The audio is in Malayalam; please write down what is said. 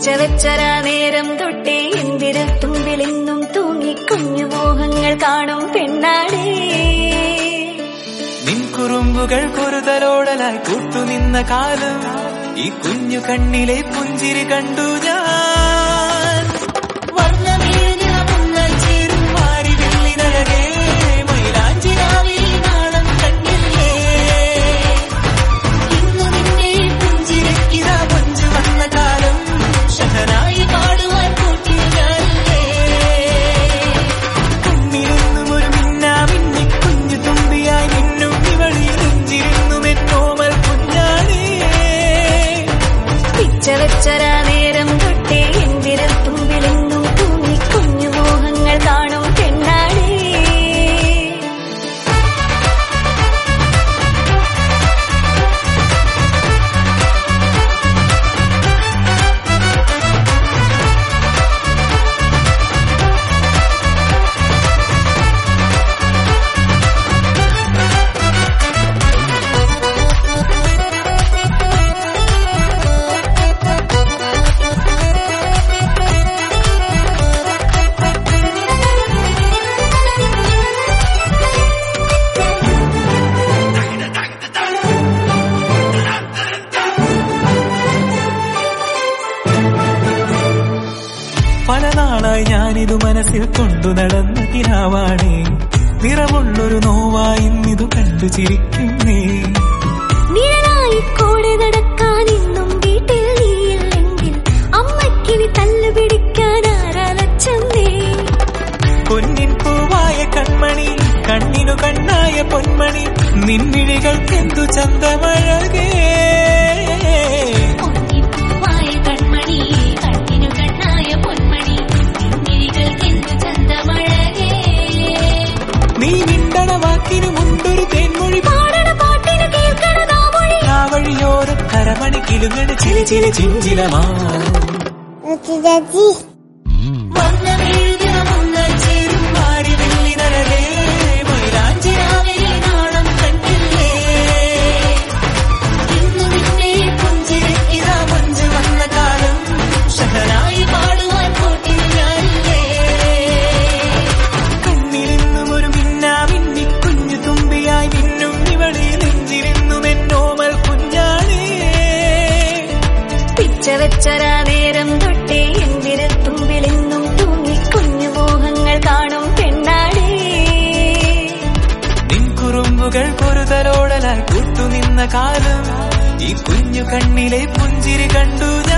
പിച്ചവെച്ചരാ നേരം തൊട്ടേ എന്തിരു തുമ്പിലെന്നും തൂങ്ങി കുഞ്ഞു മോഹങ്ങൾ കാണും പെണ്ണാടേ നിൻ കുറുമ്പുകൾ കുറുതലോടലായി കൂട്ടുനിന്ന കാലം ഈ കുഞ്ഞു കണ്ണിലെ പുഞ്ചിരി കണ്ടു ഞാൻ വർണ്ണമേഞ്ഞ മുന്നച്ചേരും മാരി വെള്ളിനഴകേ, മൈലാഞ്ചിരാവിൽ നാളം കണ്ടില്ലേ? ഇന്നു നിന്നെ പുഞ്ചിരിക്കിതാ പൊഞ്ചു വന്ന കാലം ഷഹനായി പാടുവാൻ കൂട്ടി ഞാനില്ലേ കണ്ണിലെന്നും ഒരു മിന്നാ മിന്നി കുഞ്ഞു തുമ്പിയായി നിന്നും ഇവളിൽ നെഞ്ചിരുന്നും എന്നോമൽ കുഞ്ഞാണേ പിച്ചവെച്ചരാ നേരം തൊട്ടേ എന്തിരു തുമ്പിലെന്നും തൂങ്ങി കുഞ്ഞു മോഹങ്ങൾ കാണും പെണ്ണാടേ പല നാളായി ഞാനിതു മനസ്സിൽ കൊണ്ടു നടന്ന കിനാവാണേ നിറമുള്ളൊരു നോവായി ഇന്നിതു കണ്ടു ചിരിക്കുന്നേ നിഴലായി കൂടെ നടക്കാൻ ഇന്നും വീട്ടിൽ നീയില്ലെങ്കിൽ അമ്മയ്ക്കിനി തല്ലു പിടിക്കാൻ ആരാലച്ചമ്മേ പൊന്നിൻ പൂവായ കൺമണി കണ്ണിനു കണ്ണായ പൊന്മണി നിൻമിഴികൾക്കെന്തു ചന്തമഴകേ പൊന്നിപ്പൂവായ കൺമണി കണ്ണിനു കണ്ണായ പൊന്മണി നിന്നിഴികൾക്കെന്തു ചന്തമഴകേ നീ മിണ്ടണ വാക്കിനു മുണ്ടൊരു തേൻമൊഴി പാടണ പാട്ടിന് കേൾക്കണതാ മൊഴി ആ വഴിയോരം കരമണി കിലുങ്ങണ ചിരി ചിരി ചിഞ്ചിലമാ Daddy. വർണ്ണമേഴുതിയ മുന്നച്ചേരും മാരി വെള്ളിനഴകേ, മൈലാഞ്ചിരാവിലെ നാണം കണ്ടില്ലേ? ഇന്നു നിന്നെ പുഞ്ചിരിക്കിതാ മഞ്ചു വന്ന കാലം, ഷഹനായി പാടുവാൻ കൂട്ടിൽ ഞാനില്ലേ? കണ്ണിലെന്നും ഒരു മിന്നാ മിന്നി കുഞ്ഞു തുമ്പിയായി മിന്നും ഇവളെ നെഞ്ചിരുന്നും എന്നോമൽ കുഞ്ഞാണേ പിച്ചവെച്ചരാ നേരം തൊട്ടേ എന്തിരു തുമ്പിലെന്നും തൂങ്ങി കുഞ്ഞു മോഹങ്ങൾ കാണും പെണ്ണാടേ നിൻ കുറുമ്പുകൾ പൊറുതലോടലായി കൂട്ടുനിന്ന കാലം ഈ കുഞ്ഞു കണ്ണിലെ പുഞ്ചിരി കണ്ടു ഞാൻ